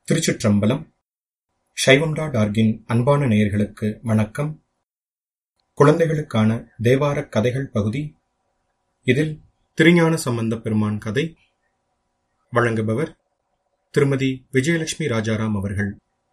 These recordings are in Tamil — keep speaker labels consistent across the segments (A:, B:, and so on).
A: திருச்சிற்றம்பலம் சைவம்டா டார்கின் அன்பான நேயர்களுக்கு வணக்கம் குழந்தைகளுக்கான தேவாரக் கதைகள் பகுதி இதில் திருஞான சம்பந்த பெருமான் கதை வழங்குபவர் திருமதி விஜயலட்சுமி ராஜாராம் அவர்கள்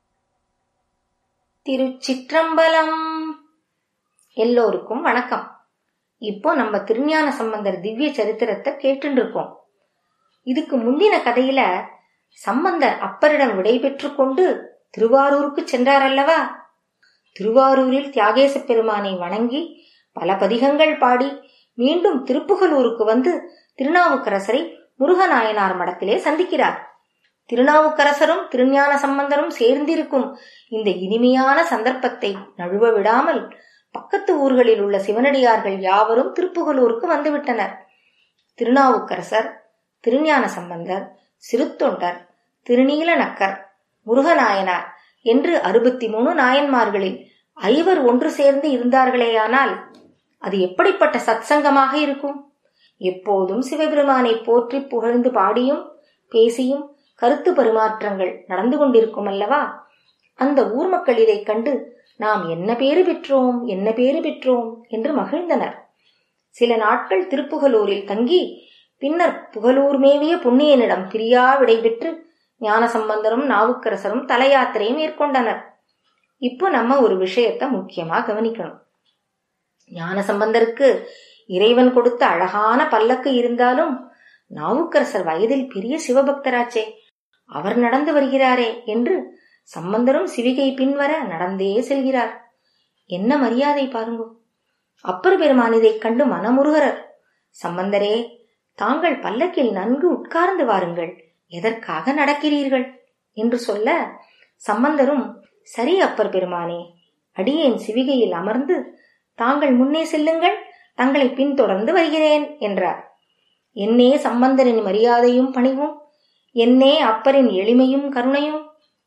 B: திருச்சிற்றம்பலம் எல்லோருக்கும் வணக்கம் இப்போ நம்ம திருஞான சம்பந்தர் திவ்ய சரித்திரத்தை கேட்டுட்டு இருக்கோம் இதுக்கு முந்தின கதையில சம்பந்தர் அப்பரிடம் விடைபெற்று கொண்டு திருவாரூருக்கு சென்றார் அல்லவா திருவாரூரில் தியாகேச பெருமானை வணங்கி பல பதிகங்கள் பாடி மீண்டும் திருப்புகலூருக்கு வந்து திருநாவுக்கரசரை முருகநாயனார் மடத்திலே சந்திக்கிறார் திருநாவுக்கரசரும் திருஞான சம்பந்தரும் சேர்ந்திருக்கும் இந்த இனிமையான சந்தர்ப்பத்தை நழுவ விடாமல் பக்கத்து ஊர்களில் உள்ள சிவனடியார்கள் யாவரும் திருப்புகலூருக்கு வந்துவிட்டனர் திருநாவுக்கரசர் திருஞான சம்பந்தர் சிறுத்தொண்டர் திருநீல நக்கர் முருகநாயனார் என்று அறுபத்தி மூணு நாயன்மார்களில் ஐவர் ஒன்று சேர்ந்து இருந்தார்களேயானால் அது எப்படிப்பட்ட சத்சங்கமாக இருக்கும் எப்போதும் சிவபெருமானை போற்றி புகழ்ந்து பாடியும் பேசியும் கருத்து பரிமாற்றங்கள் நடந்து கொண்டிருக்கும் அல்லவா அந்த ஊர் மக்கள் இதைக் கண்டு நாம் என்ன பேறு பெற்றோம் என்ன பேறு பெற்றோம் என்று மகிழ்ந்தனர் சில நாட்கள் திருப்புகலூரில் தங்கி பின்னர் புகழூர் மேவிய புண்ணியனிடம் பிரியா விடைபெற்று ஞானசம்பந்தரும் நாவுக்கரசரும் தலையாத்திரையை மேற்கொண்டனர் இப்போ நம்ம ஒரு விஷயத்த முக்கியமா கவனிக்கணும் ஞானசம்பந்தருக்கு இறைவன் கொடுத்த அழகான பல்லக்கு இருந்தாலும் நாவுக்கரசர் வயதில் பெரிய சிவபக்தராச்சே அவர் நடந்து வருகிறாரே என்று சம்பந்தரும் சிவிகை பின்வர நடந்தே செல்கிறார் என்ன மரியாதை பாருங்க அப்பர் பெருமான் இதைக் கண்டு மனமுருகரர் சம்பந்தரே தாங்கள் பல்லக்கில் நன்கு உட்கார்ந்து வாருங்கள் எதற்காக நடக்கிறீர்கள் என்று சொல்ல சம்பந்தரும் சரி அப்பர் பெருமானே அடியேன் சிவிகையில் அமர்ந்து தாங்கள் முன்னே செல்லுங்கள் தங்களை பின்தொடர்ந்து வருகிறேன் என்றார் என்னே சம்பந்தரின் மரியாதையும் பணிவும் என்னே அப்பரின் எளிமையும் கருணையும்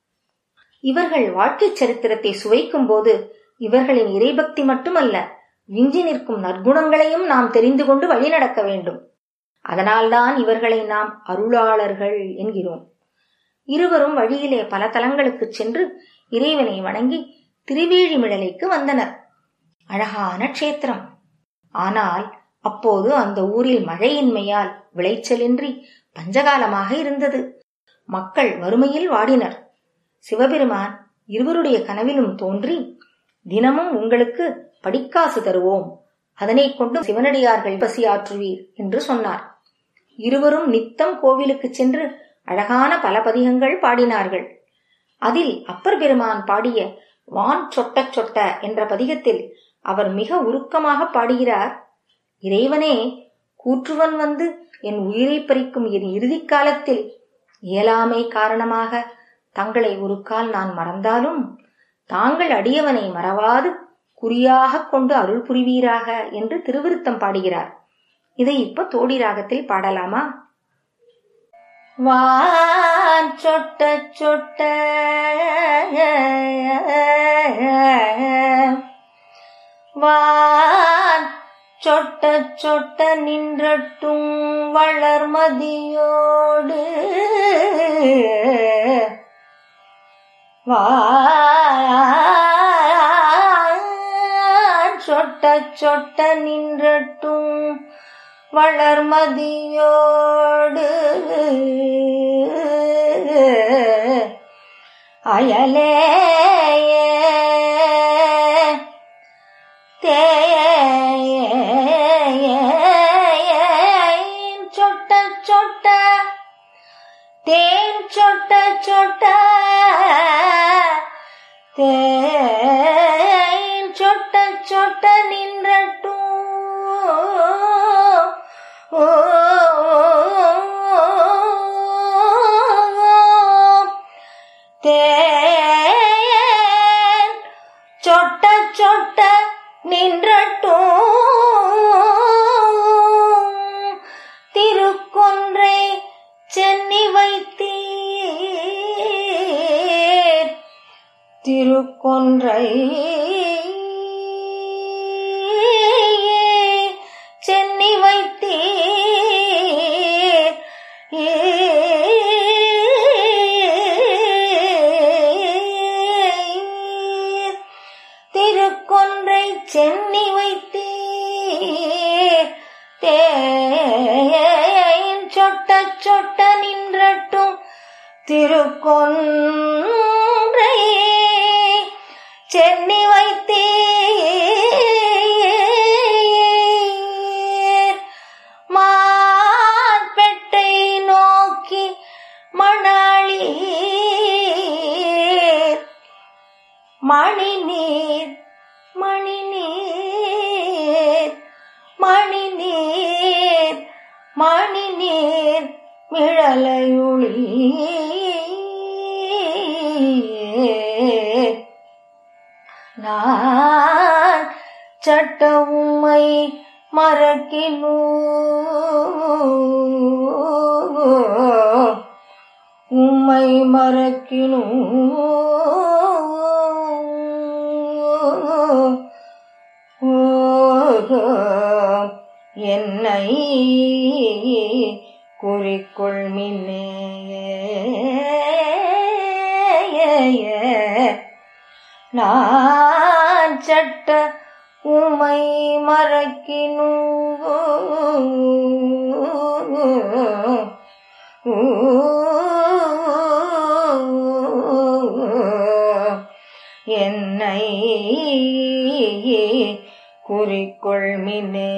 B: இவர்கள் வாழ்க்கைச் சரித்திரத்தை சுவைக்கும் போது இவர்களின் இறைபக்தி மட்டுமல்ல விஞ்சி நிற்கும் நற்குணங்களையும் நாம் தெரிந்து கொண்டு வழிநடக்க வேண்டும் அதனால்தான் இவர்களை நாம் அருளாளர்கள் என்கிறோம் இருவரும் வழியிலே பல தலங்களுக்கு சென்று இறைவனை வணங்கி திருவேழிமிழலைக்கு வந்தனர் அழகான க்ஷேத்திரம் ஆனால் அப்போது அந்த ஊரில் மழையின்மையால் விளைச்சலின்றி பஞ்சகாலமாக இருந்தது மக்கள் வறுமையில் வாடினர் சிவபெருமான் இருவருடைய கனவிலும் தோன்றி தினமும் உங்களுக்கு படிக்காசு தருவோம் அதனை கொண்டு சிவனடியார்கள் பசியாற்றுவீர் என்று சொன்னார் இருவரும் நித்தம் கோவிலுக்கு சென்று அழகான பல பதிகங்கள் பாடினார்கள் அதில் அப்பர் பெருமான் பாடிய வான் சொட்ட சொட்ட என்ற பதிகத்தில் அவர் மிக உருக்கமாக பாடுகிறார் இறைவனே கூற்றுவன் வந்து என் உயிரை பறிக்கும் என் இறுதி காலத்தில் இயலாமை காரணமாக தங்களை ஒரு கால் நான் மறந்தாலும் தாங்கள் அடியவனை மறவாது குறியாக கொண்டு அருள் புரிவீராக என்று திருவிருத்தம் பாடுகிறார் இதை இப்ப தோடி ராகத்தில் பாடலாமா வான் சொட்ட சொட்ட வான் சொட்ட சொட்ட நின்றட்டும் வளர்மதியோடு வான் சொட்ட சொட்ட நின்றட்டும் வளர்மதியோடு அயலே தேன் சொட்ட சொட்ட தேன் சொட்ட சொட்ட தேன் சொட்ட சொட்ட நின்றட்டும் ஓ தேன் சொட்ட சொட்ட நின்றட்டும் திருக்கொன்றை சென்னி வைத்தீர் திருக்கொன்றை சென்னி வைத்தீர் திருக்கொன்றை சென்னி வைத்தீர் மார்பெட்டை நோக்கி மணாளி மணி நீர் மணி நீர் மணி நீர் மணி நீர் மிழலையுளி நான் சட்ட உம்மை மறக்கினூ உம்மை மறக்கினூ என்னை குறிக்கொள் மின்னே நான் சட்ட உமை மறக்கினூ என்னை குறிக்கொள் மின்னே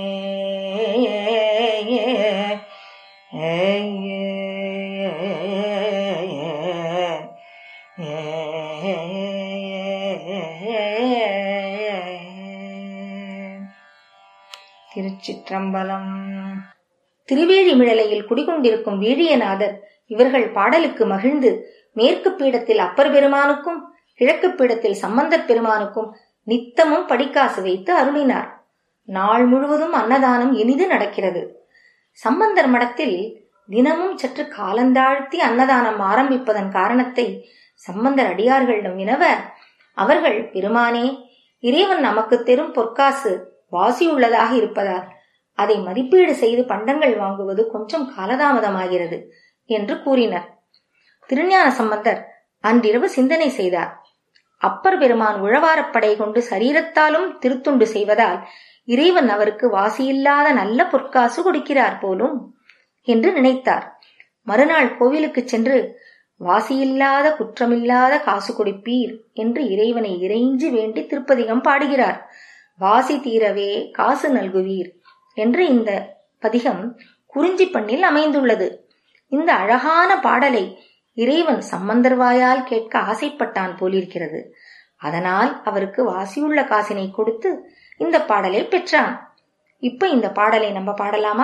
B: திருச்சிற்றம்பலம் திருவேழிமிழலையில் குடிகொண்டிருக்கும் வீழியநாதர் இவர்கள் பாடலுக்கு மகிழ்ந்து மேற்கு பீடத்தில் அப்பர் பெருமானுக்கும் கிழக்கு பீடத்தில் சம்பந்தர் பெருமானுக்கும் நித்தமும் படிக்காசு வைத்து அருளினார் நாள் முழுவதும் அன்னதானம் இனிது நடக்கிறது சம்பந்தர் மடத்தில் தினமும் சற்று காலந்தாழ்த்தி அன்னதானம் ஆரம்பிப்பதன் காரணத்தை சம்பந்தர் அடியார்களிடம் வினவ அவர்கள் பெருமானே இறைவன் நமக்கு தெரும் பொற்காசு வாசியுள்ளதாக இருப்பதால் அதை மதிப்பீடு செய்து பண்டங்கள் வாங்குவது கொஞ்சம் காலதாமதமாகிறது என்று கூறினர் திருஞான சம்பந்தர் அன்றிரவு சிந்தனை செய்தார் அப்பர் பெருமான் உழவாரப்படை கொண்டு சரீரத்தாலும் திருத்துண்டு செய்வதால் இறைவன் அவருக்கு வாசியில்லாத நல்ல பொற்காசு கொடுக்கிறார் போலும் என்று நினைத்தார் மறுநாள் கோவிலுக்கு சென்று வாசியில்லாத குற்றமில்லாத காசு கொடுப்பீர் என்று இறைவனை இறைஞ்சி வேண்டி திருப்பதிகம் பாடுகிறார் வாசி தீரவே காசு நல்குவீர் என்று இந்த பதிகம் குறிஞ்சி பண்ணில் அமைந்துள்ளது இந்த அழகான பாடலை இறைவன் சம்பந்தர் வாயால் கேட்க ஆசைப்பட்டான் போலிருக்கிறது அதனால் அவருக்கு வாசியுள்ள காசினை கொடுத்து இந்த பாடலை பெற்றான் இப்ப இந்த பாடலை நம்ம பாடலாமா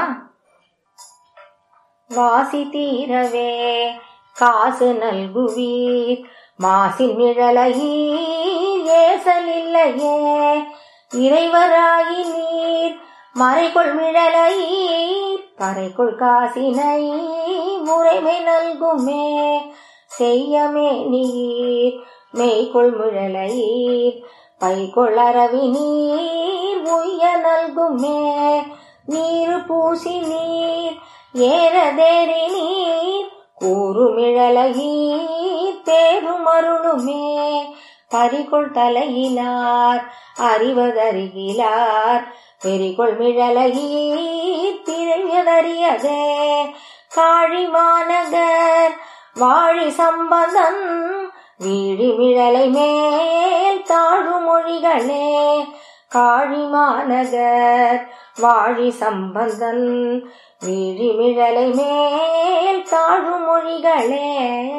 B: வாசி தீரவே காசு நல்குவீர் மாசில் நிழலையீர் ஏசலில்லையே இறைவராகி நீர் மறைகொள் மிழலையீர் பறைகொள் காசினை முறைமை நல்குமே செய்யமே நீர் மெய்கொள் முழலையீர் பைகொள் அரவி நீர் உய்ய நல்குமே நீர் பூசி நீர் ஏறதேறி நீர் கூறுமிழலகீர் தேருமருளுமே பறிகொள் தலையிலார் அறிவதறிகிலார் வெறிகொள் மிழலகீர் திரையதறியதே காழி மாநகர் வாழி சம்பந்தன் வீழி மிழலை மேல் தாழு மொழிகளே காழி மாநகர் வாழி சம்பந்தன் வீழி மிழலை மேல் தாழு மொழிகளே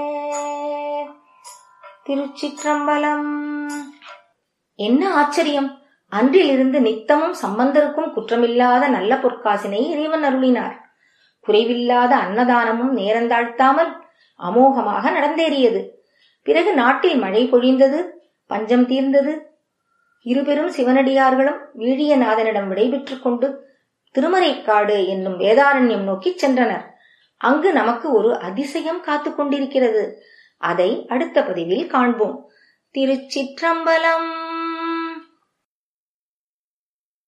B: திருச்சிற்றம்பலம் என்ன ஆச்சரியம் அன்றிலிருந்து நித்தமும் சம்பந்தருக்கும் குற்றமில்லாத நல்ல பொற்காசினை இறைவன் அருளினார் குறைவில்லாத அன்னதானமும் நேரந்தாழ்த்தாமல் அமோகமாக நடந்தேறியது பிறகு நாட்டில் மழை பொழிந்தது பஞ்சம் தீர்ந்தது இருபெரும் சிவனடியார்களும் வீழியநாதனிடம் விடைபெற்றுக் கொண்டு திருமறைக்காடு என்னும் வேதாரண்யம் நோக்கிச் சென்றனர் அங்கு நமக்கு ஒரு அதிசயம் காத்துக் கொண்டிருக்கிறது அதை அடுத்த பதிவில் காண்போம் திருச்சிற்றம்பலம்